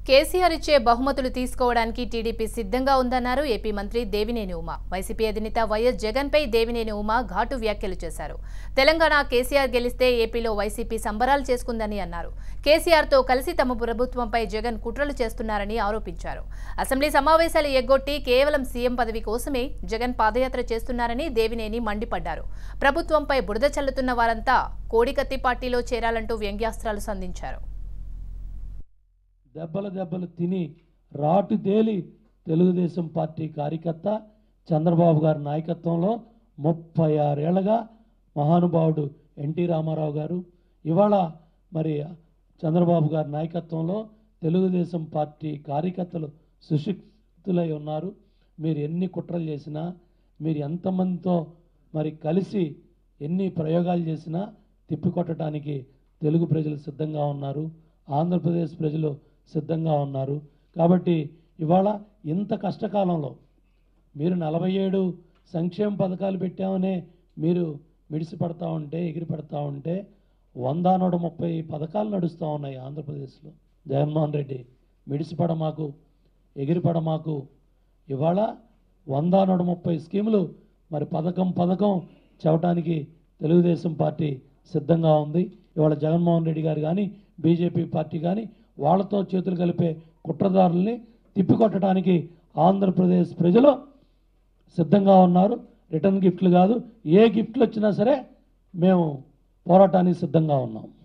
కేసీఆర్ ఇచ్చే బహుమతులు తీసుకోవడానికి టీడీపీ సిద్ధంగా ఉందన్నారు ఏపీ మంత్రి దేవినేని ఉమా వైసీపీ అధినేత వైఎస్ జగన్ పై దేవినేని ఉమా ఘాటు వ్యాఖ్యలు చేశారు తెలంగాణ కేసీఆర్ గెలిస్తే ఏపీలో వైసీపీ సంబరాలు చేసుకుందని అన్నారు కేసీఆర్తో కలిసి తమ ప్రభుత్వంపై జగన్ కుట్రలు చేస్తున్నారని ఆరోపించారు అసెంబ్లీ సమావేశాలు ఎగ్గొట్టి కేవలం సీఎం పదవి కోసమే జగన్ పాదయాత్ర చేస్తున్నారని దేవినేని మండిపడ్డారు ప్రభుత్వంపై బురద చల్లుతున్న వారంతా కోడికత్తి పార్టీలో చేరాలంటూ వ్యంగ్యాస్త్రాలు సంధించారు దెబ్బలు దెబ్బలు తిని రాటు తేలి తెలుగుదేశం పార్టీ కార్యకర్త చంద్రబాబు గారి నాయకత్వంలో ముప్పై ఆరేళ్లగా మహానుభావుడు ఎన్టీ రామారావు గారు ఇవాళ మరి చంద్రబాబు గారి నాయకత్వంలో తెలుగుదేశం పార్టీ కార్యకర్తలు సుశిక్తులై ఉన్నారు మీరు ఎన్ని కుట్రలు చేసినా మీరు ఎంతమందితో మరి కలిసి ఎన్ని ప్రయోగాలు చేసినా తిప్పికొట్టడానికి తెలుగు ప్రజలు సిద్ధంగా ఉన్నారు ఆంధ్రప్రదేశ్ ప్రజలు సిద్ధంగా ఉన్నారు కాబట్టి ఇవాళ ఇంత కష్టకాలంలో మీరు నలభై ఏడు సంక్షేమ పథకాలు పెట్టామనే మీరు మిడిసి పడతా ఉంటే ఎగిరి పడతా ఉంటే వంద నూట ముప్పై పథకాలు నడుస్తూ ఉన్నాయి ఆంధ్రప్రదేశ్లో జగన్మోహన్ రెడ్డి మిడిసిపడ మాకు ఎగిరిపడ మాకు ఇవాళ వంద నూట ముప్పై స్కీములు మరి పథకం పథకం చెప్పడానికి తెలుగుదేశం పార్టీ సిద్ధంగా ఉంది ఇవాళ జగన్మోహన్ రెడ్డి గారు కానీ బీజేపీ పార్టీ కానీ వాళ్ళతో చేతులు కలిపే కుట్రదారుల్ని తిప్పికొట్టడానికి ఆంధ్రప్రదేశ్ ప్రజలు సిద్ధంగా ఉన్నారు రిటర్న్ గిఫ్ట్లు కాదు ఏ గిఫ్ట్లు వచ్చినా సరే మేము పోరాటానికి సిద్ధంగా ఉన్నాం